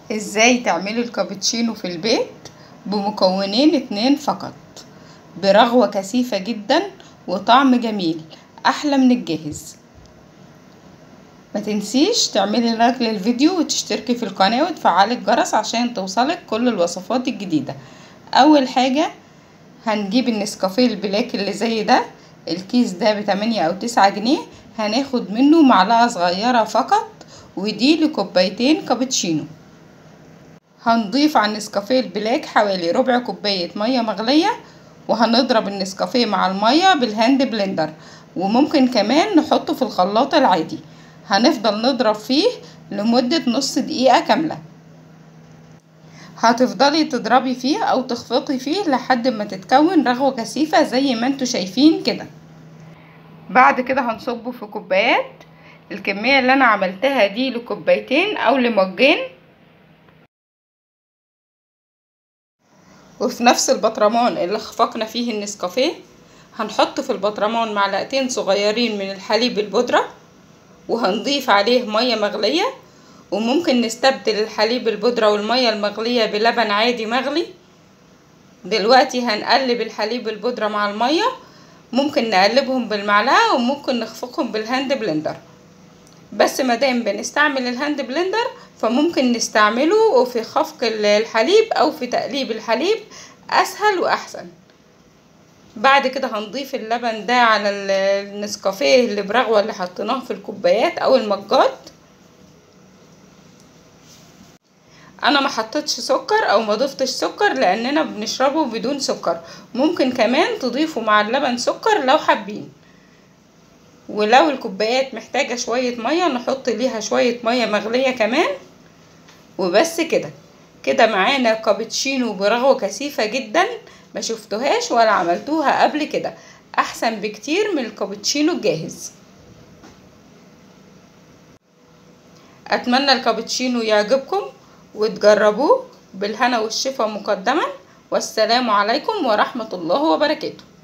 ازاي تعملي الكابتشينو في البيت بمكونين اتنين فقط برغوة كثيفة جدا وطعم جميل احلى من الجاهز ما تنسيش تعملي لايك للفيديو وتشتركي في القناة وتفعلي الجرس عشان توصلك كل الوصفات الجديدة اول حاجة هنجيب النسكافيه البلاك اللي زي ده الكيس ده بتمانية او تسعة جنيه هناخد منه معلقة صغيرة فقط ودي لكوبايتين كابتشينو هنضيف على النسكافيه البلاك حوالي ربع كوباية مية مغلية وهنضرب النسكافيه مع المية بالهاند بلندر وممكن كمان نحطه في الخلاط العادي هنفضل نضرب فيه لمدة نص دقيقة كاملة هتفضلي تضربي فيه او تخفقي فيه لحد ما تتكون رغوة كثيفة زي ما انتوا شايفين كده بعد كده هنصبه في كوبايات الكمية اللي انا عملتها دي لكوبايتين او لمجين وفي نفس البطرمان اللي خفقنا فيه النسكافيه هنحط في البطرمان معلقتين صغيرين من الحليب البودرة وهنضيف عليه مية مغلية وممكن نستبدل الحليب البودرة والمية المغلية بلبن عادي مغلي دلوقتي هنقلب الحليب البودرة مع المية ممكن نقلبهم بالمعلقة وممكن نخفقهم بالهاند بلندر بس مادام بنستعمل الهاند بلندر فممكن نستعمله في خفق الحليب او في تقليب الحليب اسهل واحسن بعد كده هنضيف اللبن ده على النسكافيه اللي برغوة اللي حطيناه في الكوبايات او المجات انا ما حطيتش سكر او ما ضفتش سكر لاننا بنشربه بدون سكر ممكن كمان تضيفوا مع اللبن سكر لو حابين ولو الكوبايات محتاجة شوية مية نحط ليها شوية مية مغلية كمان وبس كده كده معانا كابتشينو برغوة كثيفة جدا ما شفتوهاش ولا عملتوها قبل كده احسن بكتير من الكابتشينو الجاهز اتمنى الكابتشينو يعجبكم وتجربوه بالهنا والشفا مقدما والسلام عليكم ورحمة الله وبركاته